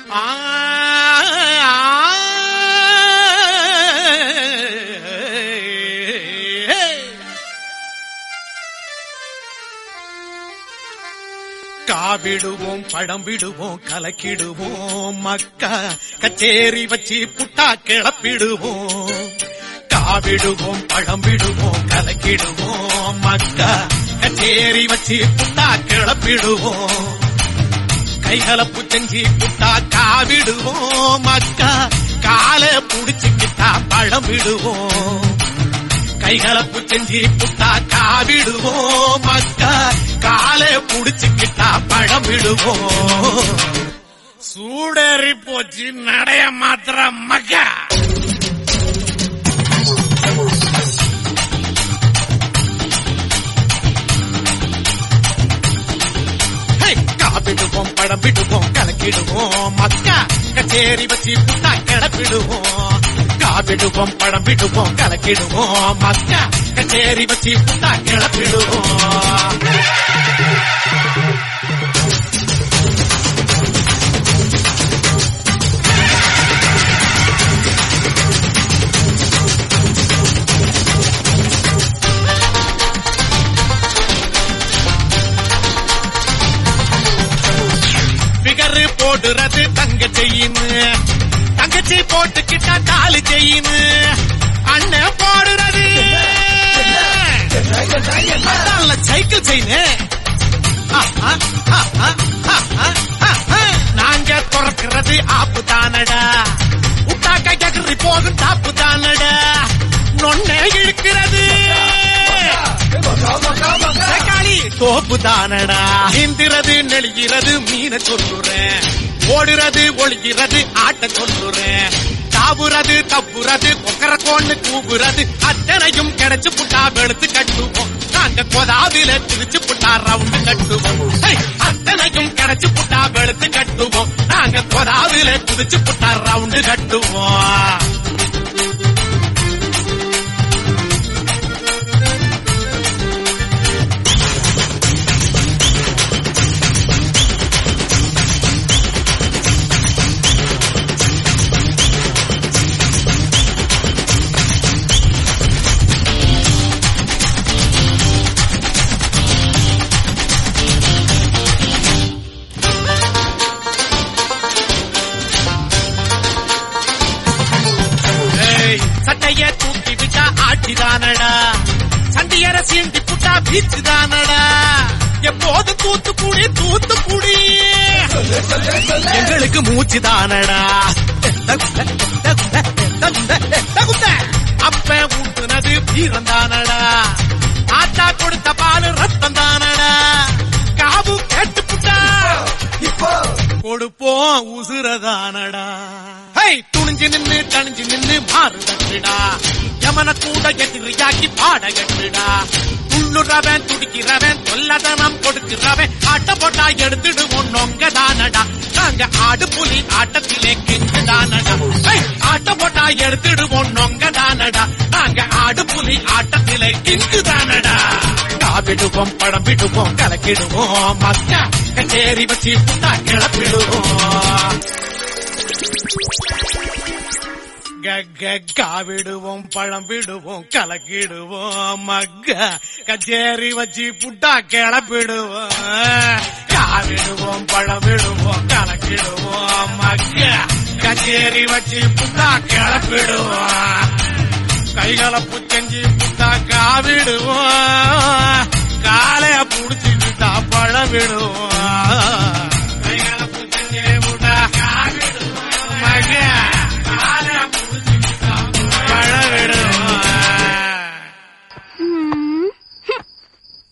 காவிடுவோம் படம் விடுவோம் கலக்கிடுவோம் மக்கா கச்சேரி வச்சு புட்டா கிளப்பிடுவோம் காவிடுவோம் படம் விடுவோம் கலக்கிடுவோம் மக்கா கச்சேரி வச்சு புட்டா கிளப்பிடுவோம் கைகலப்பு செஞ்சு புட்டா காவிடுவோம் மக்கா காலை புடிச்சுக்கிட்டா பழம் விடுவோம் கைகலப்பு செஞ்சு புட்டா காவிடுவோம் மக்கா காலை புடிச்சுக்கிட்டா பழம் விடுவோம் சூடேறி போச்சு நடைய மாத்திர மக்கா ஹே, காப்பிடுவோம் படம் விடுவோம் கலக்கிடுவோம் மக்கா கச்சேரி வச்சு புட்டா கிளப்பிடுவோம் காப்பிடுவோம் படம் விடுவோம் கலக்கிடுவோம் மக்கா கச்சேரி வச்சு புட்டா கிளப்பிடுவோம் பிகரு போடுறது தங்க செய்யுன்னு தங்கச்சி போட்டுக்கிட்டா தாலி செய்யுன்னு அண்ணன் போடுறது அதான்ல சைக்கிள் செயின் நாங்க துறக்கிறது ஆப்பு தானடா உட்டா கைக்கறி போகும் தாப்பு தானடா நொன்ன இழுக்கிறது தக்காளி தோப்பு தானடா இந்திரது நெளிகிறது மீன சொல்லுறேன் ஓடுறது ஒளிகிறது ஆட்ட சொல்லுறேன் தாவுறது தப்புறது கொக்கர கோன்னு கூவுறது அத்தனையும் கிடைச்சு புட்டா வெளுத்து கட்டுவோம் நாங்க கொதாவில திரிச்சு புட்டா ரவுண்டு கட்டுவோம் ஹை! அத்தனையும் கிடைச்சு புட்டா வெளுத்து கட்டுவோம் நாங்க கொதாவில குதிச்சு புட்டா ரவுண்டு கட்டுவோம் ஏய், சட்டைய தூக்கி விட்டா ஆட்டிதானடா சண்டியர சீண்டி புட்டா பீச்சு தானடா எப்போது தூத்துக்குடி தூத்துக்குடி எங்களுக்கு மூச்சு தானடா அப்ப ஊட்டுனது வீரம் தானடா ஆத்தா கொடுத்த பால் ரத்தம் தானடா காவு கேட்டு புட்டா கொடுப்போம் உசுரதானடா ஹை துணிஞ்சு நின்னு தணிஞ்சு நின்னு மாறு தட்டுடா யமன கூட எதிரியாக்கி பாட கட்டுடா துள்ளுறவன் துடிக்கிறவன் தொல்லதனம் கொடுக்கிறவன் ஆட்ட போட்டா எடுத்துடுவோம் நொங்க தானடா நாங்க ஆடு புலி ஆட்டத்திலே கிங்கு தானடா ஹை, ஆட்ட போட்டா எடுத்துடுவோம் நொங்க தானடா நாங்க ஆடு புலி ஆட்டத்திலே கிங்கு தானடா காவிடுவோம் படம் விடுவோம் கலக்கிடுவோம் மக்கா கச்சேரி வச்சு புட்டா கிளப்பிடுவோம் காவிடுவோம் பழம் விடுவோம் கலக்கிடுவோம் மக்க கச்சேரி வச்சு புட்டா கிளப்பிடுவோம் காவிடுவோம் பழம் விடுவோம் கலக்கிடுவோம் மக்க கச்சேரி வச்சு புட்டா கிளப்பிடுவோம் கைகளை செஞ்சு புட்டா காவிடுவோம் காலைய புடிச்சுக்கிட்டா பழம் விடுவோம்